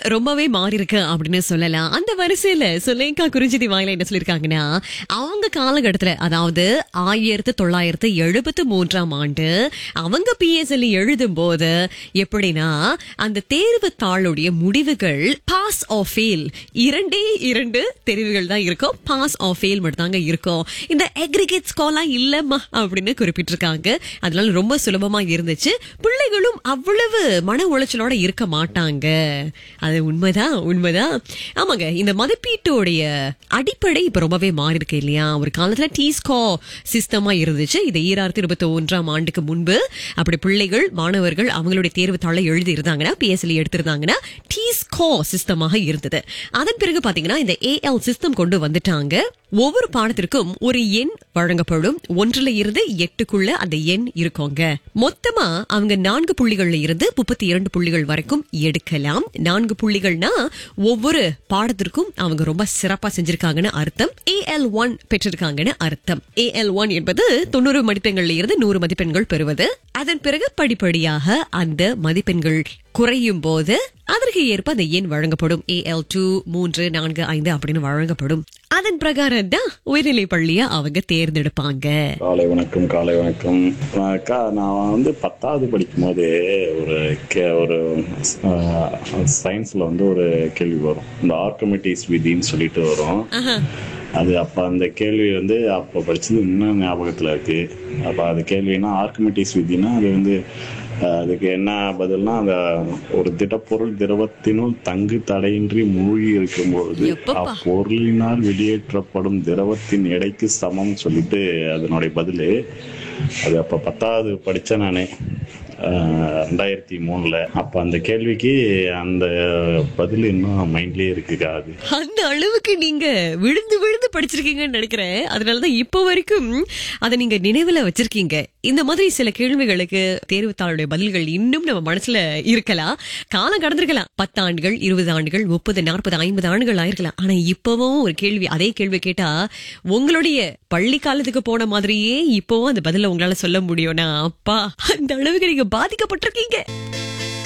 ரொம்பவே மாறி இருக்கு அப்படின்னு சொல்லலாம் அந்த வரிசையில சுலேகா குறிஞ்சிதி வாயில என்ன சொல்லிருக்காங்கன்னா அவங்க காலகட்டத்துல அதாவது ஆயிரத்து தொள்ளாயிரத்து எழுபத்து மூன்றாம் ஆண்டு அவங்க பிஎஸ்எல் எழுதும் போது எப்படின்னா அந்த தேர்வு தாளுடைய முடிவுகள் பாஸ் ஆஃப் ஃபெயில் இரண்டே இரண்டு தெரிவுகள் தான் இருக்கும் பாஸ் ஆஃப் ஃபெயில் மட்டும் தாங்க இருக்கும் இந்த அக்ரிகேட் ஸ்கோலாம் இல்லம்மா அப்படின்னு குறிப்பிட்டிருக்காங்க அதனால ரொம்ப சுலபமா இருந்துச்சு பிள்ளைகளும் அவ்வளவு மன உளைச்சலோட இருக்க மாட்டாங்க அது உண்மைதான் உண்மைதான் ஆமாங்க இந்த மதிப்பீட்டோடைய அடிப்படை இப்ப ரொம்பவே மாறி இருக்கு இல்லையா ஒரு காலத்துல டீ ஸ்கோ சிஸ்டமா இருந்துச்சு இது ஈராயிரத்தி இருபத்தி ஒன்றாம் ஆண்டுக்கு முன்பு அப்படி பிள்ளைகள் மாணவர்கள் அவங்களுடைய தேர்வு தாளை எழுதி இருந்தாங்கன்னா பிஎஸ்எல் எடுத்திருந்தாங்கன்னா டீ ஸ்கோ சிஸ்டமாக இருந்தது அதன் பிறகு பாத்தீங்கன்னா இந்த ஏஎல் சிஸ்டம் கொண்டு வந்துட்டாங்க ஒவ்வொரு பாடத்திற்கும் ஒரு எண் வழங்கப்படும் ஒன்றுல இருந்து எட்டுக்குள்ள அந்த எண் இருக்குங்க மொத்தமா அவங்க நான்கு புள்ளிகள்ல இருந்து முப்பத்தி இரண்டு புள்ளிகள் வரைக்கும் எடுக்கலாம் நான்கு புள்ளிகள்னா ஒவ்வொரு பாடத்திற்கும் அவங்க ரொம்ப சிறப்பா செஞ்சிருக்காங்கன்னு அர்த்தம் ஏஎல் ஒன் பெற்றிருக்காங்கன்னு அர்த்தம் ஏஎல் ஒன் என்பது தொண்ணூறு மதிப்பெண்கள்ல இருந்து நூறு மதிப்பெண்கள் பெறுவது அதன் பிறகு படிப்படியாக அந்த மதிப்பெண்கள் குறையும் போது அதற்கு ஏற்ப அந்த எண் வழங்கப்படும் ஏஎல் டூ மூன்று நான்கு ஐந்து அப்படின்னு வழங்கப்படும் அதன் பிரகாரம் தான் உயர்நிலை பள்ளிய அவங்க தேர்ந்தெடுப்பாங்க காலை வணக்கம் காலை வணக்கம் நான் அக்கா நான் வந்து பத்தாவது படிக்கும் போது ஒரு கே ஒரு சயின்ஸ்ல வந்து ஒரு கேள்வி வரும் இந்த ஆர்கமெட்டிஸ் விதின்னு சொல்லிட்டு வரும் அது அப்ப அந்த கேள்வி வந்து அப்ப படிச்சது இன்னும் ஞாபகத்துல இருக்கு அப்ப அது கேள்வினா ஆர்கமெட்டிஸ் விதினா அது வந்து அஹ், அதுக்கு என்ன பதில்னா அந்த ஒரு திடப்பொருள் திரவத்தினுள் தங்கு தடையின்றி மூழ்கி இருக்கும்பொழுது எப்பப்பா. அப்பொருளினால் வெளியேற்றப்படும் திரவத்தின் எடைக்கு சமம் சொல்லிட்டு அதனுடைய பதில் அது அப்ப பத்தாவது படிச்சேன் நானு அஹ், ரெண்டாயிரத்தி மூணுல அப்ப அந்த கேள்விக்கு அந்த பதில் இன்னும் மைண்ட்லயே இருக்குக்கா அது அந்த அளவுக்கு நீங்க விழுந்து விழுந்து படிச்சிருக்கீங்கன்னு நினைக்கிறேன் அதனாலதான் இப்போ வரைக்கும் அதை நீங்க நினைவுல வச்சிருக்கீங்க இந்த மாதிரி சில கேள்விகளுக்கு தேர்வுத்தாளுடைய பதில்கள் இன்னும் நம்ம மனசுல இருக்கலாம் காலம் கடந்திருக்கலாம் பத்து ஆண்டுகள் இருபது ஆண்டுகள் முப்பது நாற்பது ஐம்பது ஆண்டுகள் ஆயிருக்கலாம் ஆனா இப்பவும் ஒரு கேள்வி அதே கேள்வி கேட்டா உங்களுடைய பள்ளி காலத்துக்கு போன மாதிரியே இப்பவும் அந்த பதில உங்களால சொல்ல முடியும்னா அப்பா அந்த அளவுக்கு நீங்க பாதிக்கப்பட்டிருக்கீங்க